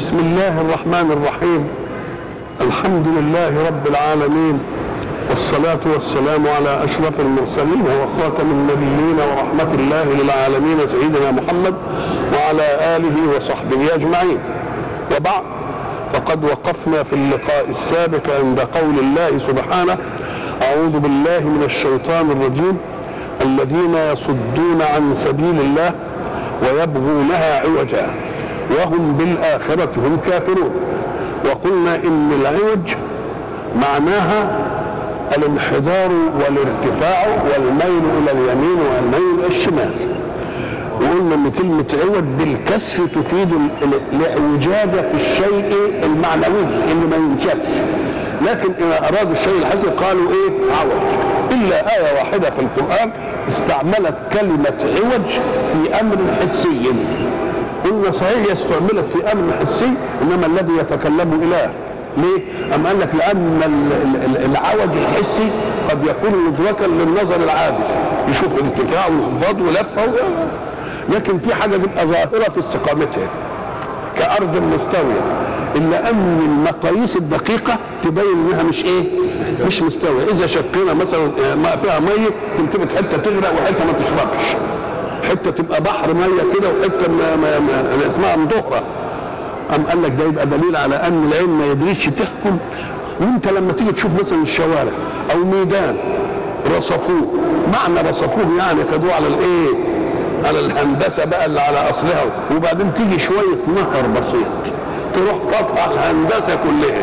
بسم الله الرحمن الرحيم الحمد لله رب العالمين والصلاة والسلام على أشرف المرسلين وخاتم النبيين ورحمة الله للعالمين سيدنا محمد وعلى آله وصحبه أجمعين وبعد فقد وقفنا في اللقاء السابق عند قول الله سبحانه أعوذ بالله من الشيطان الرجيم الذين يصدون عن سبيل الله ويبغونها عوجا وهم بالآخرة هم كافرون وقلنا إن العوج معناها الانحدار والارتفاع والميل إلى اليمين والميل إلى الشمال وقلنا ان كلمة عوج بالكسر تفيد الاعوجاج في الشيء المعنوي اللي ما ينشافش لكن اذا ارادوا الشيء الحسن قالوا ايه عوج الا آية واحدة في القرآن استعملت كلمة عوج في امر حسي قلنا صحيح استعملت في امر حسي انما الذي يتكلم اله ليه؟ أم قال لك لأن العوج الحسي قد يكون مدركا للنظر العادي يشوف ارتفاع وانخفاض ولفه لكن في حاجة تبقى ظاهرة في استقامتها كأرض مستوية إلا أن المقاييس الدقيقة تبين إنها مش إيه؟ مش مستوية إذا شقينا مثلا ما فيها مية تلتفت حتة تغرق وحتة ما تشربش حتة تبقى بحر مية كده وحتة ما ما ما اسمها مضهرة أم قال لك ده يبقى دليل على أن العين ما يدريش تحكم وأنت لما تيجي تشوف مثلا الشوارع أو ميدان رصفوه معنى رصفوه يعني خدوه على الإيه؟ على الهندسة بقى اللي على أصلها وبعدين تيجي شوية نهر بسيط تروح فاتحة الهندسة كلها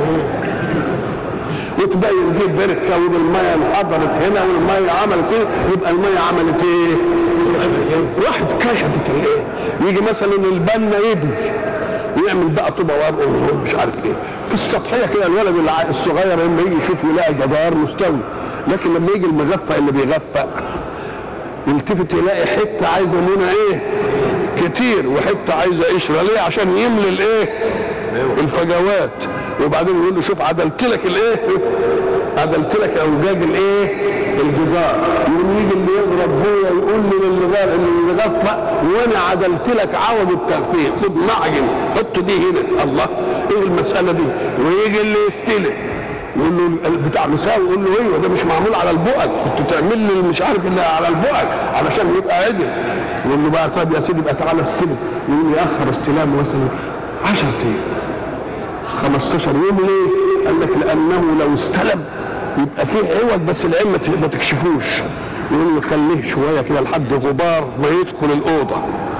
وتبين دي بركة والمية انحضرت هنا والمية عملت ايه يبقى المية عملت ايه؟ واحد كشفت الايه؟ يجي مثلا البنا يبني يعمل بقى طوبه ورق مش عارف ايه في السطحيه كده الولد الصغير لما يجي يشوف يلاقي جدار مستوي لكن لما يجي المغفى اللي بيغفى يلتفت يلاقي حته عايزه منى ايه كتير وحته عايزه قشره ليه عشان يملي الايه الفجوات وبعدين يقول له شوف عدلت لك الايه عدلت لك اوجاج الايه الجدار يقوم يجي اللي يضرب هو يقول لي للجدار اللي يغفى وانا عدلت لك عوض التغفير خد معجن حط دي هنا الله ايه المساله دي ويجي اللي يستلم يقول له بتاع مساوي يقول له ايوه ده مش معمول على البؤج كنت تعمل لي مش عارف الا على البؤج علشان يبقى عدل يقول له بقى طب يا سيدي يبقى تعالى استلم يقول ياخر استلامه مثلا 10 ايام 15 يوم ليه؟ قال لك لانه لو استلم يبقى فيه عوض بس العين ما تكشفوش يقول له خليه شويه كده لحد غبار ما يدخل الاوضه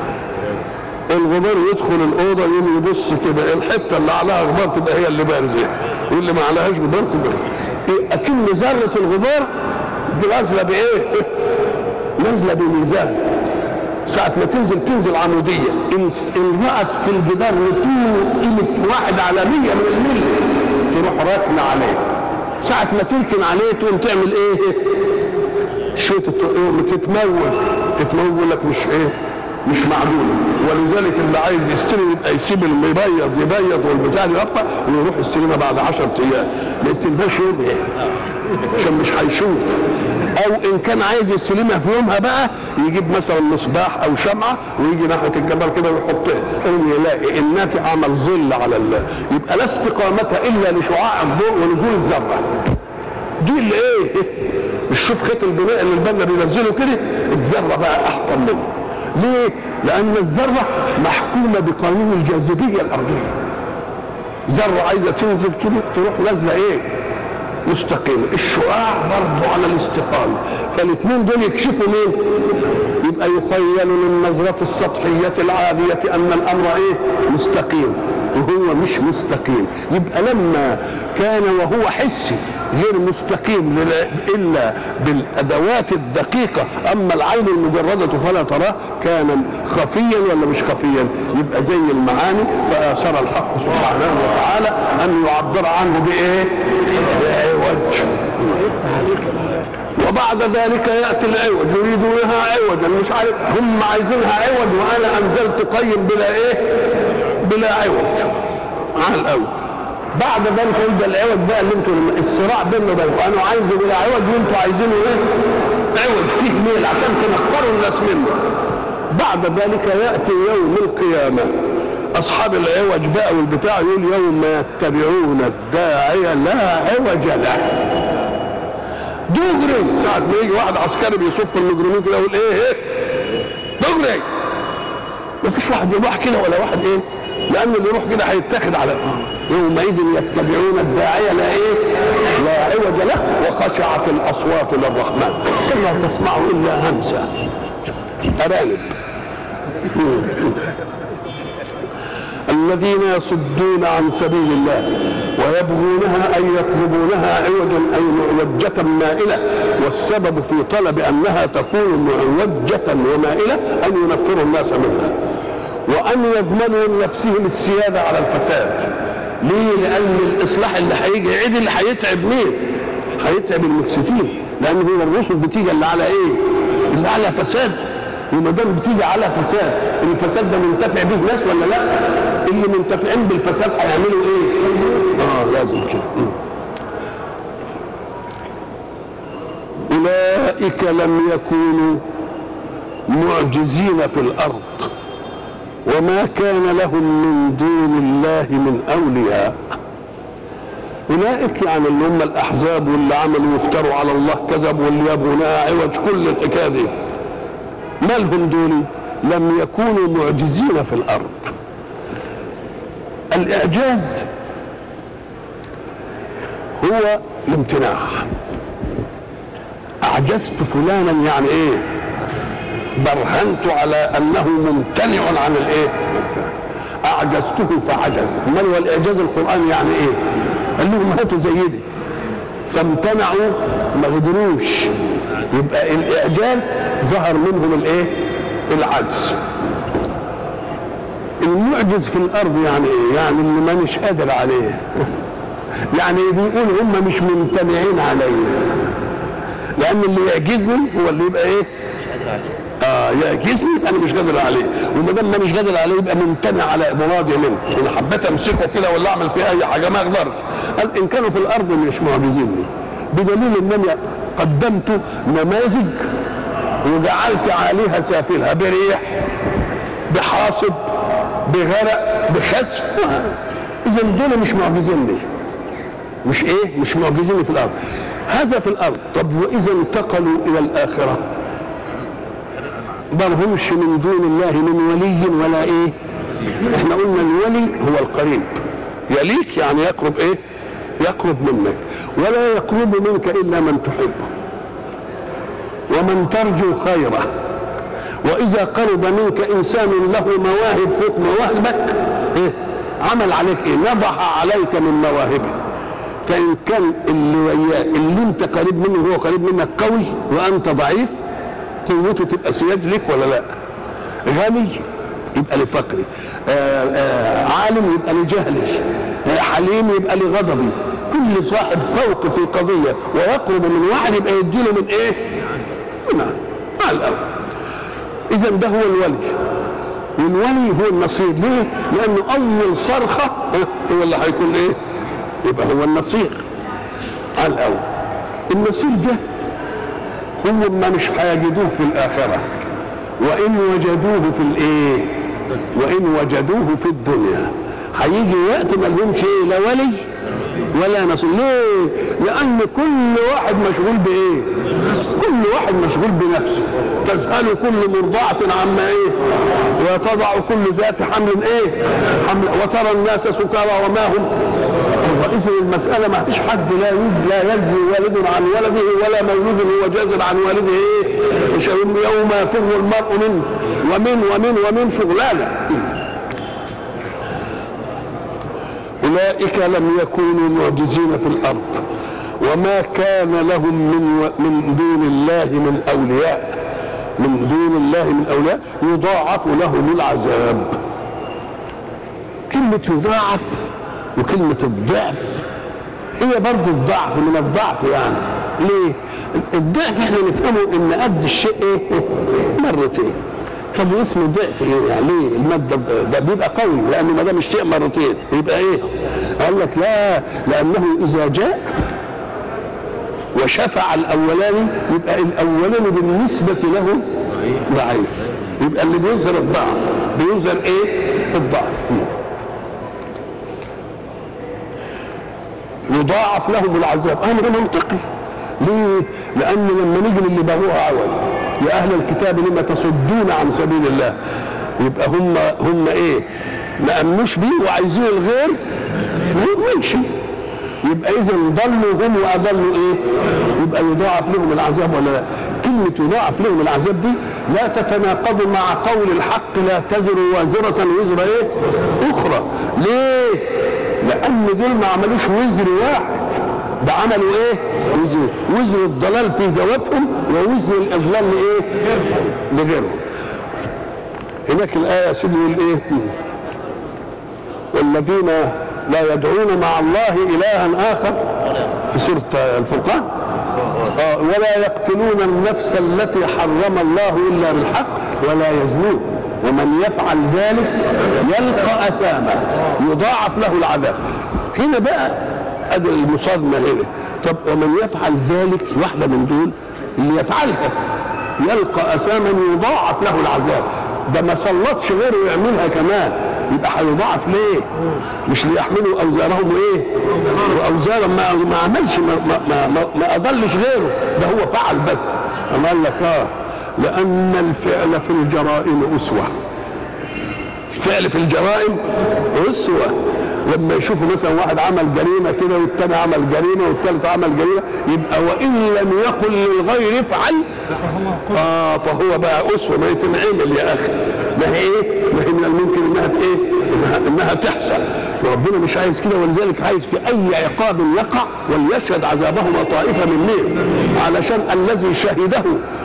الغبار يدخل الاوضه يقوم يبص كده الحته اللي عليها غبار تبقى هي اللي بارزه واللي ما عليهاش غبار تبقى إيه اكن ذره الغبار دي نازله بايه؟ نازله بميزان ساعة ما تنزل تنزل عمودية إن إن رأت في الجدار طول قيمة واحد على مية من الملي تروح راكنة عليه ساعة ما تركن عليه تقوم تعمل إيه؟ شوية تتمول تتمول لك مش إيه؟ مش معدولة ولذلك اللي عايز يستلم يبقى يسيب المبيض يبيض والبتاع يقطع ويروح يستلمها بعد 10 ايام ما يستلمهاش يوم عشان مش هيشوف او ان كان عايز يستلمها في يومها بقى يجيب مثلا مصباح او شمعه ويجي ناحيه الجبل كده ويحطها يقوم يلاقي الناتي عمل ظل على ال... يبقى لا استقامه الا لشعاع الضوء ونزول الذره دي اللي ايه مش شوف خيط البناء اللي البنا بينزله كده الذره بقى احطم منه ليه؟ لأن الذرة محكومة بقانون الجاذبية الأرضية. ذرة عايزة تنزل كده تروح نازلة إيه؟ مستقيمة، الشعاع برضه على الاستقامة، فالاثنين دول يكشفوا مين؟ يبقى يخيل للنظرة السطحية العادية أن الأمر إيه؟ مستقيم، وهو مش مستقيم، يبقى لما كان وهو حسي غير مستقيم الا بالادوات الدقيقه اما العين المجرده فلا تراه كان خفيا ولا مش خفيا يبقى زي المعاني فاثر الحق سبحانه وتعالى ان يعبر عنه بايه بعوج وبعد ذلك ياتي العوج يريدونها عوجا مش عارف هم عايزينها عوج وانا انزلت قيم بلا ايه بلا عوج على الاول بعد ذلك يبدا العوج بقى اللي انتوا الصراع بيننا وبينكم انا عايز بلا عوج وانتوا عايزينه ايه؟ عوج فيه ميل عشان تنفروا الناس منه. بعد ذلك ياتي يوم القيامه اصحاب العوج بقى والبتاع يقول يوم يتبعون الداعي لا عوج له دغري ساعة ما يجي واحد عسكري بيصف المجرمين كده يقول ايه ايه دغري ما فيش واحد يروح كده ولا واحد ايه لان اللي يروح كده هيتاخد على يومئذ يتبعون الداعي لا ايه لا عوج له وخشعت الاصوات للرحمن لا تسمع الا همسا ارانب الذين يصدون عن سبيل الله ويبغونها اي يطلبونها عوجا اي معوجة مائلة والسبب في طلب انها تكون معوجة ومائلة ان ينفروا الناس منها وان يضمنوا لنفسهم السيادة على الفساد ليه؟ لان الاصلاح اللي هيجي عيد اللي هيتعب مين؟ هيتعب المفسدين لان هي الرسل بتيجي اللي على ايه؟ اللي على فساد وما دام بتيجي على فساد الفساد ده منتفع به ناس ولا لا؟ اللي منتفعين بالفساد هيعملوا ايه؟ اه لازم كده اولئك لم يكونوا معجزين في الارض وما كان لهم من دون الله من اولياء اولئك يعني اللي هم الاحزاب واللي عملوا وافتروا على الله كذب واللي يبغونها عوج كل الحكايه دي مالهم دول لم يكونوا معجزين في الارض الاعجاز هو الامتناع اعجزت فلانا يعني ايه برهنت على انه ممتنع عن الايه اعجزته فعجز امال هو الاعجاز القراني يعني ايه قال لهم هاتوا زي دي فامتنعوا ما قدروش يبقى الاعجاز ظهر منهم الايه العجز المعجز في الارض يعني ايه يعني اللي مانيش قادر عليه يعني بيقول هم مش ممتنعين عليه لان اللي يعجزني هو اللي يبقى ايه اه يعجزني انا مش قادر عليه وما دام مانيش قادر عليه يبقى ممتنع على مرادي منه انا حبيت امسكه كده ولا اعمل فيه اي حاجه ما اقدرش قال ان كانوا في الارض مش معجزيني بدليل انني قدمت نماذج وجعلت عليها سافلها بريح بحاصب بغرق بخسف اذا دول مش معجزيني مش ايه مش معجزين في الارض هذا في الارض طب واذا انتقلوا الى الاخره ما همش من دون الله من ولي ولا ايه احنا قلنا الولي هو القريب يليك يعني يقرب ايه يقرب منك ولا يقرب منك الا من تحبه ومن ترجو خيره واذا قرب منك انسان له مواهب فوق مواهبك إيه؟ عمل عليك ايه نضح عليك من مواهبه فان كان اللي وياه اللي انت قريب منه هو قريب منك قوي وانت ضعيف قوته تبقى سياج لك ولا لا غني يبقى لفقري آآ آآ عالم يبقى لجهلي حليم يبقى لغضبي كل صاحب فوق في قضية ويقرب من واحد يبقى يديله من ايه نعم على الأول إذا ده هو الولي والولي هو النصير ليه؟ لأنه أول صرخة هو اللي هيكون إيه؟ يبقى هو النصير على الأول النصير ده هم ما مش هيجدوه في الآخرة وإن وجدوه في الإيه؟ وإن وجدوه في الدنيا هيجي وقت ما لهمش إيه لا ولي ولا نصير ليه؟ لأن كل واحد مشغول بإيه؟ كل واحد مشغول بنفسه تذهل كل مرضعة عما إيه؟ وتضع كل ذات حمل إيه؟ حمل وترى الناس سكارى وما هم وإذا المسألة ما فيش حد لا لا يجزي والد عن ولده ولا مولود هو جاز عن والده إيه؟ مش يوم يفر المرء منه ومن ومن ومن شغلانة أولئك لم يكونوا معجزين في الأرض وما كان لهم من من دون الله من أولياء من دون الله من أولياء يضاعف لهم العذاب كلمة يضاعف وكلمة الضعف هي برضو الضعف من الضعف يعني ليه؟ الضعف احنا نفهمه ان قد الشيء ايه؟ مرتين طب واسمه ضعف ايه يعني ليه الماده ده بيبقى قوي لانه ما دام الشيء مرتين يبقى ايه؟ قال لك لا لانه اذا جاء وشفع الاولاني يبقى الاولاني بالنسبه له ضعيف يبقى اللي بيظهر الضعف بيظهر ايه؟ الضعف يضاعف لهم العذاب امر منطقي ليه؟ لان لما نيجي للي باغوها عوض يا اهل الكتاب لما تصدون عن سبيل الله يبقى هم هم ايه؟ ما امنوش بيه وعايزين الغير ما يؤمنش يبقى اذا ضلوا هم واضلوا ايه؟ يبقى يضاعف لهم العذاب ولا لا؟ كلمة يضاعف لهم العذاب دي لا تتناقض مع قول الحق لا تزر وازرة وزر ايه؟ أخرى ليه؟ لأن دول ما عملوش وزر واحد ده عملوا ايه؟ وزر وزر الضلال في ذواتهم ووزر الإضلال لإيه؟ لغيرهم هناك الآية يا سيدي يقول ايه؟ والذين لا يدعون مع الله إلها آخر في سورة الفرقان آه ولا يقتلون النفس التي حرم الله إلا بالحق ولا يزنون ومن يفعل ذلك يلقى أثاما يضاعف له العذاب هنا بقى ادي المصادمة هنا طب ومن يفعل ذلك واحدة من دول اللي يفعلها يلقى أثاما يضاعف له العذاب ده ما سلطش غيره يعملها كمان يبقى هيضاعف ليه؟ مش ليحملوا اوزارهم ايه؟ واوزارا ما ما عملش ما ما, ما, ما, ما اضلش غيره ده هو فعل بس اما قال لك اه لان الفعل في الجرائم اسوه الفعل في الجرائم اسوه لما يشوفوا مثلا واحد عمل جريمه كده والتاني عمل جريمه والتالت عمل جريمه يبقى وان لم يقل للغير افعل اه فهو بقى اسوه ما يتنعمل يا اخي ما هي ايه؟ ما هي من الممكن انها ايه؟ انها, إنها تحصل وربنا مش عايز كده ولذلك عايز في اي عقاب يقع وليشهد عذابهما طائفه من مين؟ علشان الذي شهده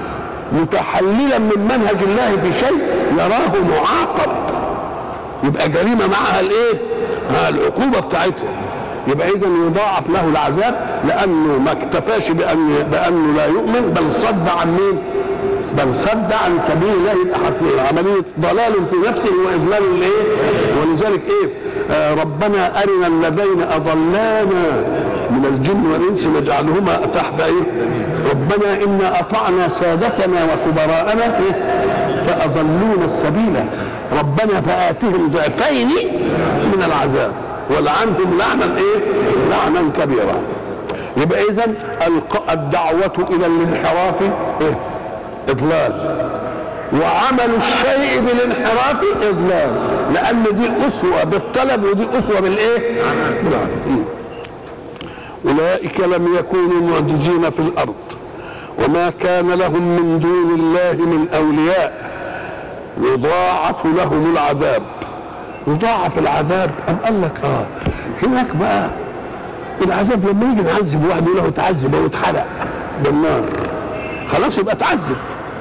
متحللا من منهج الله في شيء يراه معاقب يبقى جريمه معها الايه؟ مع العقوبه بتاعتها يبقى اذا يضاعف له العذاب لانه ما اكتفاش بان بانه لا يؤمن بل صد عن مين؟ بل صد عن سبيل الله يبقى عمليه ضلال في نفسه واضلال لايه؟ ولذلك ايه؟ آه ربنا ارنا الذين اضلانا من الجن والانس نجعلهما تحت ايه؟ ربنا انا اطعنا سادتنا وكبراءنا إيه؟ فاضلونا السبيل ربنا فاتهم ضعفين من العذاب ولعنهم لعنا ايه؟ لعنا كبيرا يبقى اذا الدعوه الى الانحراف إيه؟ اضلال وعمل الشيء بالانحراف اضلال لان دي الاسوه بالطلب ودي الاسوه بالايه؟ بالعمل اولئك لم يكونوا معجزين في الارض وما كان لهم من دون الله من اولياء يضاعف لهم العذاب يضاعف العذاب أم قال لك اه هناك بقى العذاب لما يجي نعذب واحد يقول له تعذب او اتحرق بالنار خلاص يبقى تعذب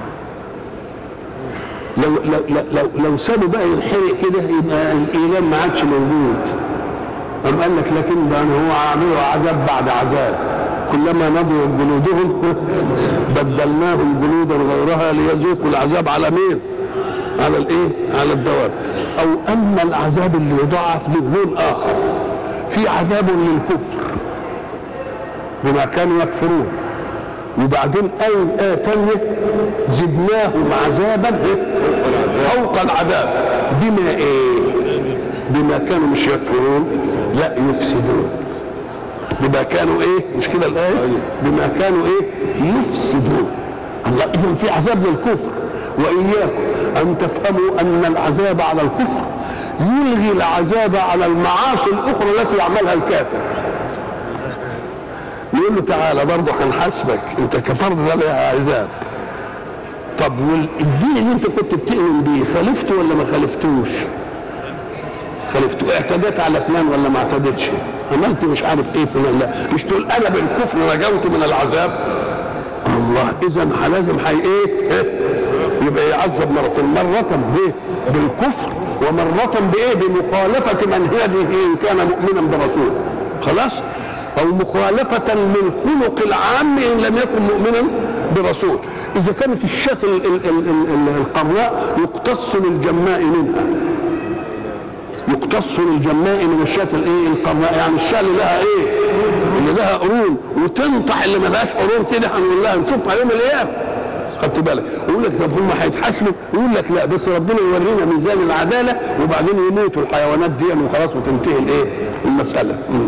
لو لو لو لو سابوا بقى ينحرق كده يبقى الايمان ما عادش موجود أم قال لك لكن ده هو عامله عذاب بعد عذاب كلما نضجت جلودهم بدلناهم جلودا غيرها ليذوقوا العذاب على مين؟ على الايه؟ على الدواب او اما العذاب اللي يضاعف لون اخر في عذاب للكفر بما كانوا يكفرون وبعدين آية آية تانية زدناهم عذابا فوق العذاب بما ايه؟ بما كانوا مش يكفرون لا يفسدون بما كانوا ايه؟ مش كده الآية؟ بما كانوا ايه؟ يفسدون الله إذا في عذاب للكفر وإياكم أن تفهموا أن العذاب على الكفر يلغي العذاب على المعاصي الأخرى التي يعملها الكافر يقول له تعالى برضه هنحاسبك انت كفرت ده لها عذاب طب والدين اللي انت كنت بتؤمن بيه خالفته ولا ما خالفتوش؟ خالفته اعتديت على فلان ولا ما اعتدتش؟ عملت مش عارف ايه فلان لا مش تقول انا بالكفر نجوت من العذاب الله اذا لازم حي ايه؟ يبقى يعذب مرتين مرة بايه؟ بالكفر ومرة بايه؟ بمخالفة منهجه ان كان مؤمنا برسول خلاص؟ او مخالفة للخلق العام ان لم يكن مؤمنا برسول اذا كانت الشاة القراء يقتص للجماء منها يقتص للجماء من الشاة الايه القراء يعني الشاة اللي لها ايه اللي لها قرون وتنطح اللي ما لهاش قرون كده هنقول لها نشوفها يوم الايام خدت بالك ويقول لك طب هم هيتحاسبوا يقول لك لا بس ربنا يورينا ميزان العداله وبعدين يموتوا الحيوانات دي وخلاص وتنتهي الايه المساله مم.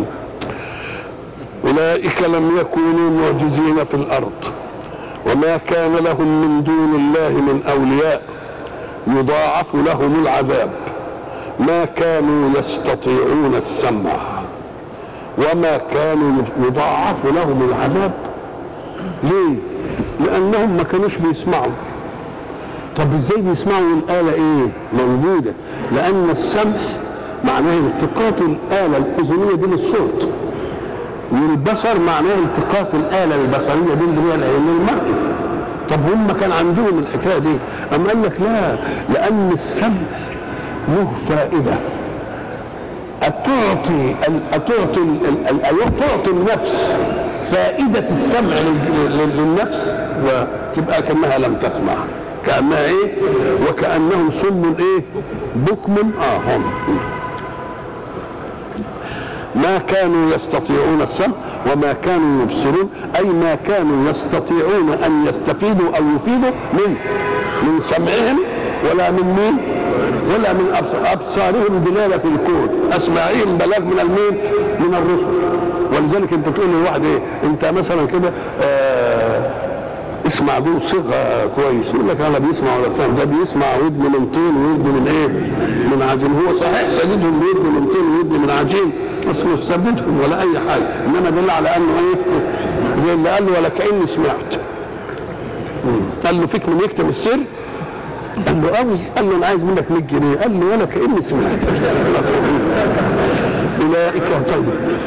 اولئك لم يكونوا معجزين في الارض وما كان لهم من دون الله من اولياء يضاعف لهم العذاب ما كانوا يستطيعون السمع وما كانوا يضاعف لهم العذاب ليه لانهم ما كانوش بيسمعوا طب ازاي بيسمعوا الاله ايه موجوده لان السمع معناه التقاط الاله الاذنيه دي للصوت والبصر معناه التقاط الاله البصريه دي اللي هي العين المرئي طب هم كان عندهم الحكايه دي اما قال لك لا لان السمع له فائده أتعطي أتعطي تعطي النفس فائدة السمع للنفس وتبقى كأنها لم تسمع كأنها إيه وكأنهم سم إيه بكم آه هم ما كانوا يستطيعون السمع وما كانوا يبصرون أي ما كانوا يستطيعون أن يستفيدوا أو يفيدوا من من سمعهم ولا من مين ولا من أبصار أبصارهم دلالة الكون أسماعهم بلاغ من المين من الرسل ولذلك أنت تقول لواحد إيه أنت مثلا كده آه اسمع دول صيغه كويس يقول لك انا بيسمع ولا بتاع ده بيسمع ودن من طين ودن من ايه؟ من عجين هو صحيح سددهم بودن من طين ودن من عجين بس مش سددهم ولا اي حاجه انما دل على انه ايه؟ زي اللي قال له ولا كاني سمعت قال له فيك من يكتم السر قال له قوي قال له انا عايز منك 100 جنيه قال له ولا كاني سمعت اولئك طيب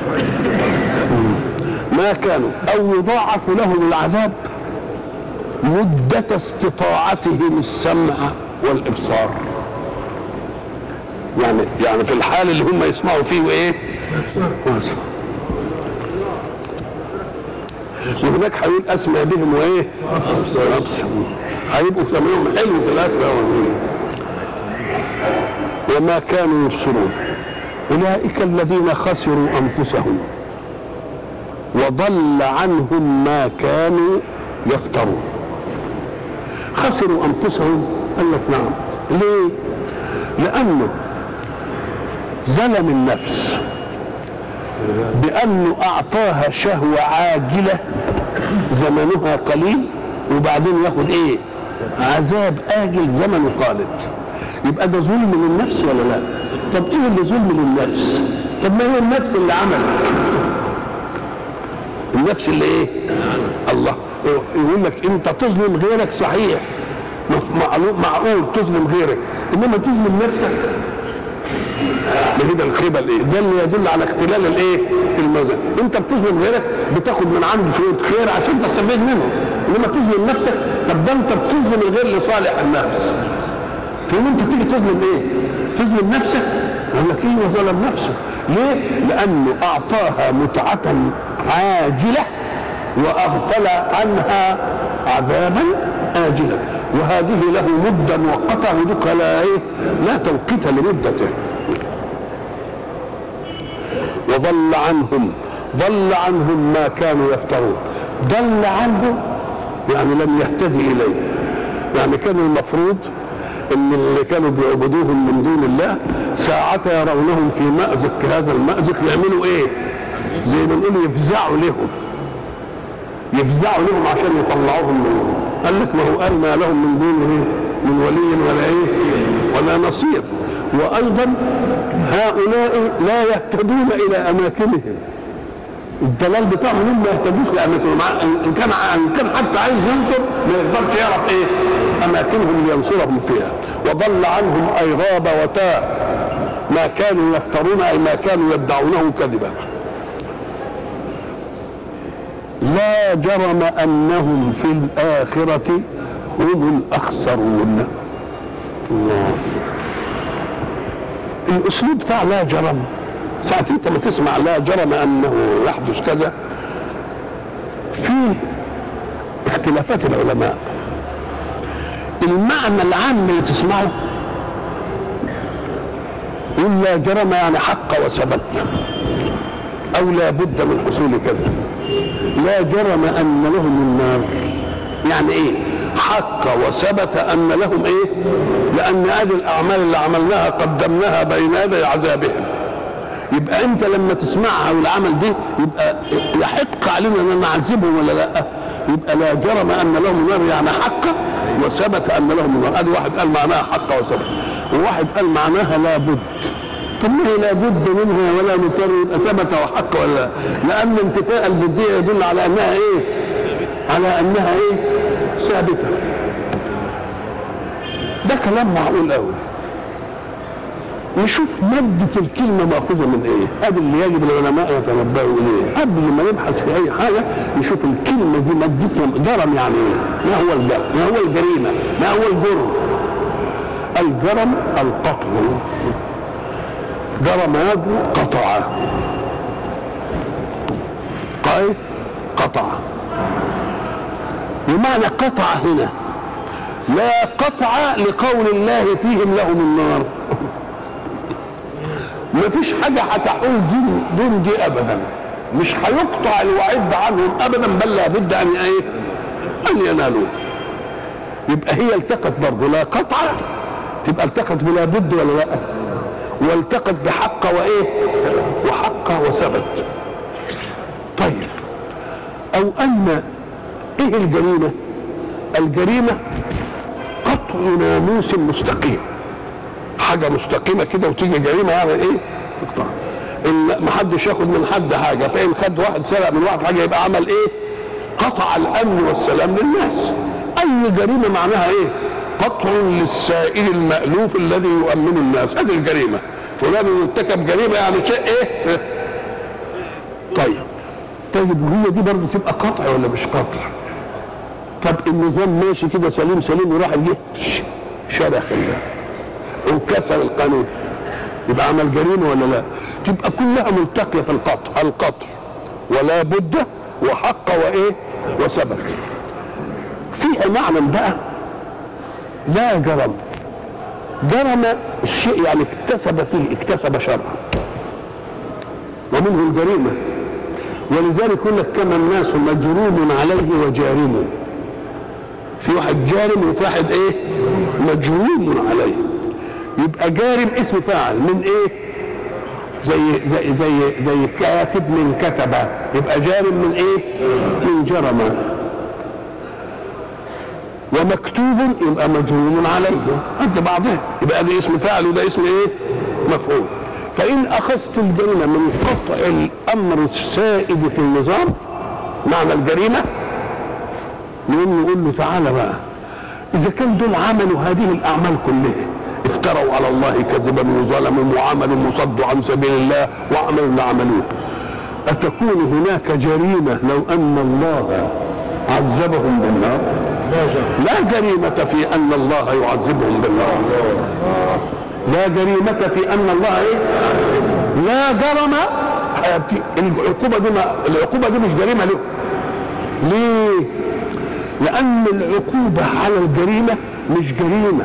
ما كانوا او يضاعف لهم العذاب مدة استطاعتهم السمع والإبصار يعني يعني في الحال اللي هم يسمعوا فيه وايه؟ وهناك هيقول اسمع بهم وايه؟ ابصر هيبقوا سمعهم حلو في الاخره وما كانوا يبصرون اولئك الذين خسروا انفسهم وضل عنهم ما كانوا يفترون خسروا انفسهم قال لك نعم ليه لانه ظلم النفس بانه اعطاها شهوه عاجله زمنها قليل وبعدين ياخد ايه عذاب اجل زمنه خالد يبقى ده ظلم للنفس ولا لا طب ايه اللي ظلم للنفس طب ما هي النفس اللي عملت النفس اللي ايه الله يقول لك انت تظلم غيرك صحيح معقول تظلم غيرك انما تظلم نفسك ده الخيبه الايه ده اللي يدل على اختلال الايه المزن انت بتظلم غيرك بتاخد من عنده شويه خير عشان تستفيد منه انما تظلم نفسك طب ده انت بتظلم الغير لصالح النفس تقول انت تيجي تظلم ايه تظلم نفسك يقول لك ايه ظلم نفسه ليه لانه اعطاها متعه عاجله واغفل عنها عذابا اجلا وهذه له مده مؤقته ودك لا ايه لا توقيت لمدته وضل عنهم ضل عنهم ما كانوا يفترون ضل عنهم يعني لم يهتدي اليه يعني كان المفروض ان اللي كانوا بيعبدوهم من دون الله ساعة يرونهم في مأزق كهذا المأزق يعملوا ايه زي ما نقول يفزعوا لهم يفزعوا لهم عشان يطلعوهم منهم قال لك ما هو قال ما لهم من دونه من ولي ولا ايه ولا نصير وايضا هؤلاء لا يهتدون الى اماكنهم الدلال بتاعهم هم ما يهتدوش لاماكنهم ان كان ان كان حتى عايز ينصر ما يقدرش يعرف ايه اماكنهم لينصرهم فيها وضل عنهم اي غاب وتاه ما كانوا يفترون اي ما كانوا يدعونه كذبا لا جرم انهم في الاخره هم الاخسرون الله الاسلوب بتاع لا جرم ساعة انت ما تسمع لا جرم انه يحدث كذا في اختلافات العلماء المعنى العام اللي تسمعه يقول لا جرم يعني حق وثبت او لا بد من حصول كذا لا جرم ان لهم النار يعني ايه حق وثبت ان لهم ايه لان هذه الاعمال اللي عملناها قدمناها بين يدي عذابهم يبقى انت لما تسمعها والعمل دي يبقى يحق علينا ان نعذبهم ولا لا يبقى لا جرم ان لهم نار يعني حق وثبت ان لهم نار ادي واحد قال معناها حق وثبت وواحد قال معناها لا بد طب ما هي لا بد منها ولا مضطر يبقى ثبت وحق ولا لا لان انتفاء البديه يدل على انها ايه على انها ايه ثابته ده كلام معقول قوي نشوف مادة الكلمة مأخوذة من إيه؟ هذا اللي يجب العلماء يتنبهوا إليه، قبل ما نبحث في أي حاجة نشوف الكلمة دي مادتها جرم يعني إيه؟ ما هو الجرم؟ ما هو الجريمة؟ ما هو الجرم؟ الجرم القطع جرم يده قطع قائد قطع ومعنى قطع هنا لا قطع لقول الله فيهم لهم النار ما فيش حاجة هتحول دون دون دي أبدا مش هيقطع الوعيد عنهم أبدا بل لابد أن إيه؟ أن ينالوه يبقى هي التقت برضه لا قطع تبقى التقت بلا بد ولا لا والتقت بحق وايه وحق وثبت طيب او ان ايه الجريمه الجريمه قطع ناموس مستقيم حاجه مستقيمه كده وتيجي جريمه يعني ايه تقطع ان ما حدش ياخد من حد حاجه فان خد واحد سرق من واحد حاجه يبقى عمل ايه قطع الامن والسلام للناس اي جريمه معناها ايه قطع للسائل المألوف الذي يؤمن الناس هذه الجريمة فلان ارتكب جريمة يعني شيء ايه طيب طيب وهي دي برضه تبقى قطع ولا مش قطع طب النظام ماشي كده سليم سليم وراح جه شرخ وكسر القانون يبقى عمل جريمة ولا لا تبقى كلها ملتقية في القطع القطع ولا بد وحق وايه وثبت فيها معنى بقى لا جرم جرم الشيء يعني اكتسب فيه اكتسب شرعا ومنه الجريمة ولذلك يقول لك كما الناس مجروم عليه وجارم في واحد جارم وفي واحد ايه مجروم عليه يبقى جارم اسم فاعل من ايه زي زي زي زي كاتب من كتب يبقى جارم من ايه من جرم ومكتوب يبقى مجنون عليه قد بعضها يبقى ده اسم فاعل وده اسم ايه مفعول فان اخذت الجريمه من قطع الامر السائد في النظام معنى الجريمه نقوم نقول له تعالى بقى اذا كان دول عملوا هذه الاعمال كلها افتروا على الله كذبا وظلموا وعملوا وصدوا عن سبيل الله وعملوا اللي عملوه أتكون هناك جريمة لو أن الله عذبهم بالنار لا جريمة في أن الله يعذبهم بالنار لا جريمة في أن الله إيه؟ لا جرم العقوبة دي ما العقوبة دي مش جريمة له ليه؟ لأن العقوبة على الجريمة مش جريمة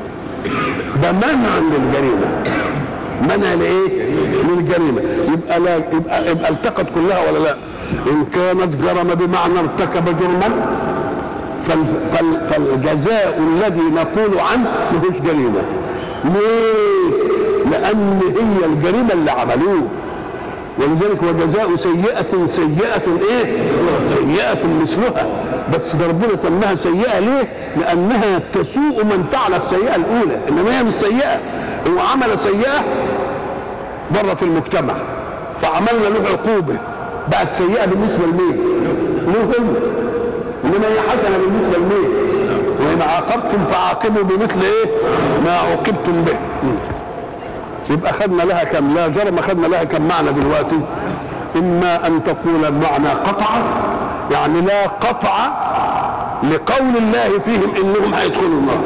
ده منع للجريمة منع لايه؟ للجريمة يبقى لا يبقى, يبقى التقت كلها ولا لا؟ إن كانت جرم بمعنى ارتكب جرما فال فال فالجزاء الذي نقول عنه مفيش جريمة ليه؟ لأن هي الجريمة اللي عملوه ولذلك وجزاء سيئة سيئة ايه؟ سيئة مثلها بس ده ربنا سماها سيئة ليه؟ لأنها تسوء من فعل السيئة الأولى إنما هي مش سيئة هو عمل سيئة ضرت المجتمع فعملنا له عقوبة بقت سيئة بالنسبة لمين؟ له هم إنما هي حسنة بالنسبة لمين؟ وإن عاقبتم فعاقبوا بمثل إيه؟ ما عوقبتم به يبقى خدنا لها كم لا جرم خدنا لها كم معنى دلوقتي اما ان تقول المعنى قطع يعني لا قطع لقول الله فيهم انهم هيدخلوا النار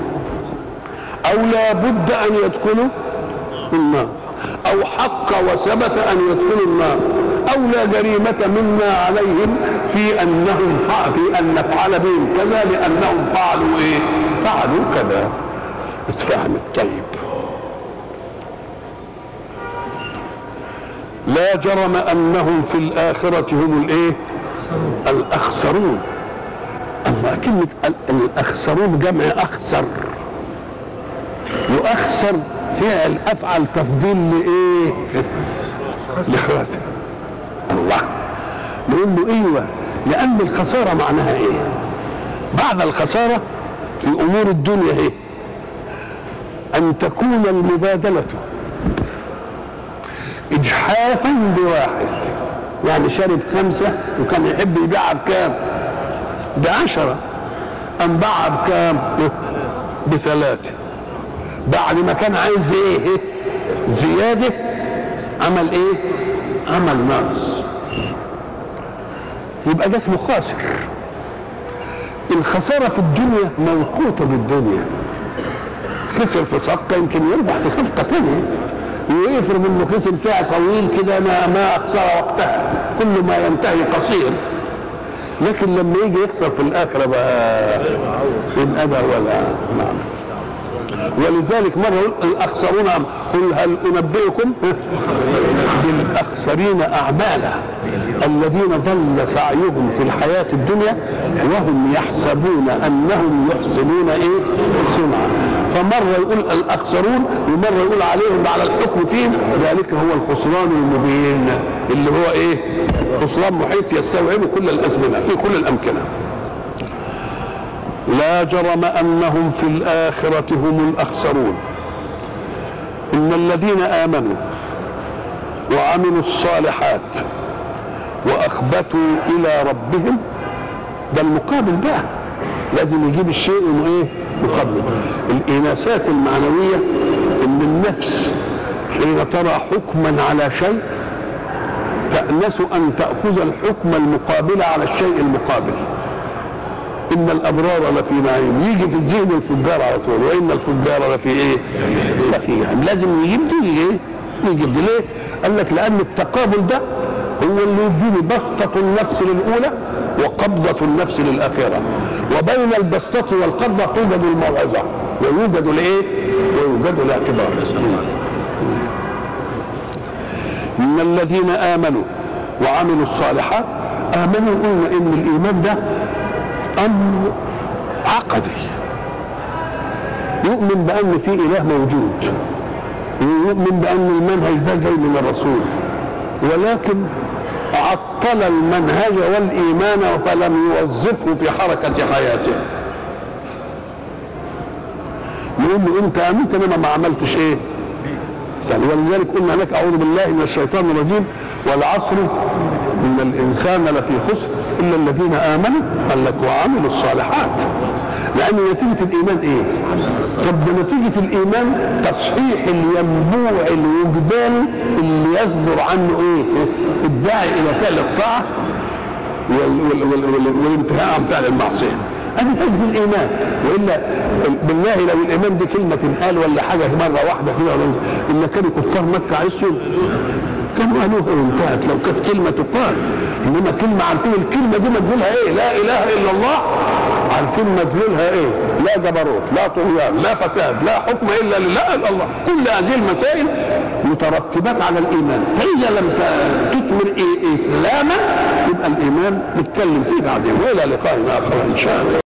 او لا بد ان يدخلوا النار او حق وثبت ان يدخلوا النار او لا جريمة منا عليهم في انهم في ان نفعل بهم كذا لانهم فعلوا ايه فعلوا كذا اتفهمت طيب لا جرم انهم في الاخره هم الايه الاخسرون الله كلمة الأخسرون جمع أخسر وأخسر فعل أفعل تفضيل لإيه؟ لخاسر الله نقول له ايوه لان الخساره معناها ايه بعد الخساره في امور الدنيا ايه ان تكون المبادله اجحافا بواحد يعني شرب خمسه وكان يحب يبيعها بكام بعشره ام باعها بكام بثلاثه بعد ما كان عايز ايه زياده عمل ايه عمل نقص يبقى ده اسمه خاسر الخسارة في الدنيا موقوتة بالدنيا خسر في صفقة يمكن يربح في صفقة تانية ويفرض انه خسر فيها طويل كده ما ما اقصر وقتها كل ما ينتهي قصير لكن لما يجي يخسر في الاخره بقى يبقى ده ولا نعم ولذلك مرة يقول الأخسرون قل هل أنبئكم بالأخسرين أعمالا الذين ضل سعيهم في الحياة الدنيا وهم يحسبون أنهم يحسنون إيه صنعا فمرة يقول الأخسرون ومرة يقول عليهم على الحكم فيهم ذلك هو الخسران المبين اللي هو إيه خسران محيط يستوعب كل الأزمنة في كل الأمكنة لا جرم انهم في الاخره هم الاخسرون ان الذين امنوا وعملوا الصالحات واخبتوا الى ربهم ده المقابل بقى لازم يجيب الشيء انه ايه مقابل الاناسات المعنويه ان النفس حين ترى حكما على شيء تأنس أن تأخذ الحكم المقابل على الشيء المقابل ان الابرار لفي نعيم يجي في الذهن الفجار على طول وان الفجار لفي ايه؟ لفي نعيم لازم يجيب دي ايه؟ يجيب دي ليه؟ قال لك لان التقابل ده هو اللي يديني بسطة النفس للأولى وقبضة النفس للآخرة وبين البسطة والقبضة توجد الموعظة ويوجد الإيه؟ ويوجد الاعتبار إن الذين آمنوا وعملوا الصالحات آمنوا قلنا إن الإيمان ده امر عقدي يؤمن بان في اله موجود ويؤمن بان المنهج ده جاي من الرسول ولكن عطل المنهج والايمان فلم يوظفه في حركه حياته نقول له انت امنت انما ما عملتش ايه ولذلك قلنا لك اعوذ بالله من الشيطان الرجيم والعصر ان الانسان لفي خسر الا الذين امنوا قال لك وعملوا الصالحات لان نتيجه الايمان ايه؟ طب نتيجه الايمان تصحيح الينبوع الوجداني اللي يصدر عنه ايه؟ الداعي الى فعل الطاعه والانتهاء عن فعل المعصيه هذه فائده الايمان والا بالله لو الايمان دي كلمه تنقال ولا حاجه مره واحده كده الا كانوا كفار مكه عصوا كانوا قالوها وانتهت لو كانت كلمه تقال انما كلمه عارفين الكلمه دي مدلولها ايه لا اله الا الله عارفين مدلولها ايه لا جبروت لا طغيان لا فساد لا حكم الا لله الا الله كل هذه المسائل مترتبات على الايمان فاذا لم تثمر إيه اسلاما يبقى الايمان نتكلم فيه بعدين والى لقاء اخر ان شاء الله